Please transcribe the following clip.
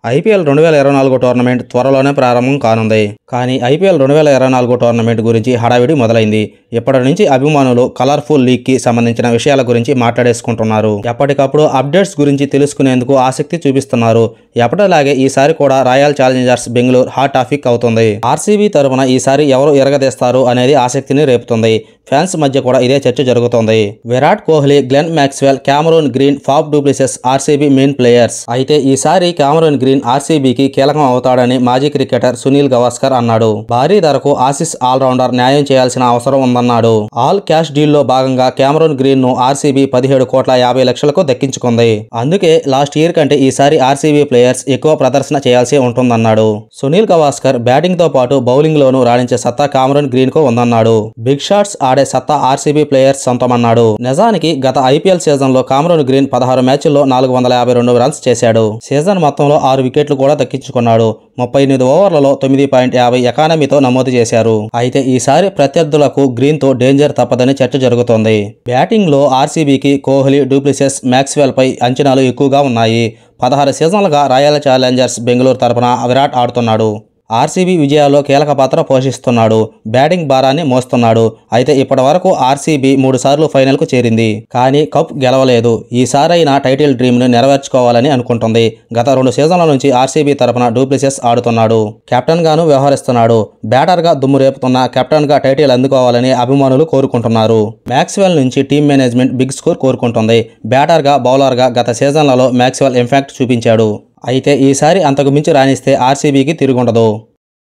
IPL రెండు వేల ఇరవై నాలుగు టోర్నమెంట్ త్వరలోనే ప్రారంభం కానుంది కానీ ఐపీఎల్ రెండు వేల ఇరవై నాలుగు టోర్నమెంట్ గురించి హడావిడి మొదలైంది ఇప్పటి నుంచి అభిమానులు కలర్ఫుల్ లీగ్ కి సంబంధించిన విషయాల గురించి మాట్లాడేసుకుంటున్నారు ఎప్పటికప్పుడు అప్డేట్స్ గురించి తెలుసుకునేందుకు ఆసక్తి చూపిస్తున్నారు ఎప్పటిలాగే ఈసారి కూడా royal challengers Bengaluru hot topic అవుతుంది ఆర్సీబీ తరపున ఈసారి ఎవరు ఎరగదీస్తారు అనేది ఆసక్తిని రేపుతుంది ఫ్యాన్స్ మధ్య కూడా ఇదే చర్చ జరుగుతోంది Virat Kohli Glenn Maxwell Cameron Green Faf du Plessis RCB main players అయితే ఈసారి క్యామరూన్ గ్రీన్ ఆర్సీబీకి కీలకం అవుతాడని మాజీ క్రికెటర్ సునీల్ గవాస్కర్ అన్నాడు భారీ ధరకు ఆసిస్ ఆల్రౌండర్ న్యాయం చేయాల్సిన అవసరం ఉందన్నాడు ఆల్ క్యాష్ డీల్ లో భాగంగా క్యామరూన్ గ్రీన్ ను ఆర్సీబీ పదిహేడు కోట్ల యాభై లక్షలకు దక్కించుకుంది అందుకే లాస్ట్ ఇయర్ కంటే ఈసారి ఆర్సీబీ ప్లేయర్స్ ఎక్కువ ప్రదర్శన చేయాల్సి ఉంటుందన్నాడు సునీల్ గవాస్కర్ బ్యాటింగ్ తో పాటు బౌలింగ్ లోనూ రాణించే సత్తా కామరూన్ గ్రీన్ కు ఉందన్నాడు బిగ్ షాట్స్ ఆడే సత్తా ఆర్సీబీ ప్లేయర్స్ సొంతమన్నాడు నిజానికి గత ఐపీఎల్ సీజన్ లో కామరూన్ గ్రీన్ పదహారు మ్యాచ్ల్లో నాలుగు వందల యాభై రెండు రన్స్ చేశాడు సీజన్ మొత్తంలో ఆరు వికెట్లు కూడా దక్కించుకున్నాడు ముప్పై ఎనిమిది ఓవర్లలో తొమ్మిది పాయింట్ యాభై ఎకానమీతో నమోదు చేశారు అయితే ఈసారి ప్రత్యర్థులకు గ్రీన్ తో డేంజర్ తప్పదని చర్చ జరుగుతోంది బ్యాటింగ్ లో ఆర్సీబీకి కోహ్లీ డూప్లిసెస్ మ్యాక్స్వెల్ పై అంచనాలు ఎక్కువగా ఉన్నాయి పదహారు సీజన్లుగా రాయల్ ఛాలెంజర్స్ బెంగళూరు తరపున విరాట్ ఆడుతున్నాడు ఆర్సీబీ విజయాల్లో కీలక పాత్ర పోషిస్తున్నాడు బ్యాటింగ్ భారాన్ని మోస్తున్నాడు అయితే ఇప్పటి వరకు ఆర్సీబీ మూడు సార్లు ఫైనల్కు చేరింది కానీ కప్ గెలవలేదు ఈసారైనా టైటిల్ డ్రీమ్ ను నెరవేర్చుకోవాలని అనుకుంటుంది గత రెండు సీజన్ల నుంచి ఆర్సీబీ తరపున డూప్లిసెస్ ఆడుతున్నాడు కెప్టెన్ గాను వ్యవహరిస్తున్నాడు బ్యాటర్ గా దుమ్ము రేపుతున్న కెప్టెన్ గా టైటిల్ అందుకోవాలని అభిమానులు కోరుకుంటున్నారు మ్యాక్స్వెల్ నుంచి టీమ్ మేనేజ్మెంట్ బిగ్ స్కోర్ కోరుకుంటుంది బ్యాటర్ గా బౌలర్ గా గత సీజన్లలో మ్యాక్స్వెల్ ఇంపాక్ట్ చూపించాడు అయితే ఈసారి అంతకు మించి రాణిస్తే ఆర్సీబీకి తిరుగుండదు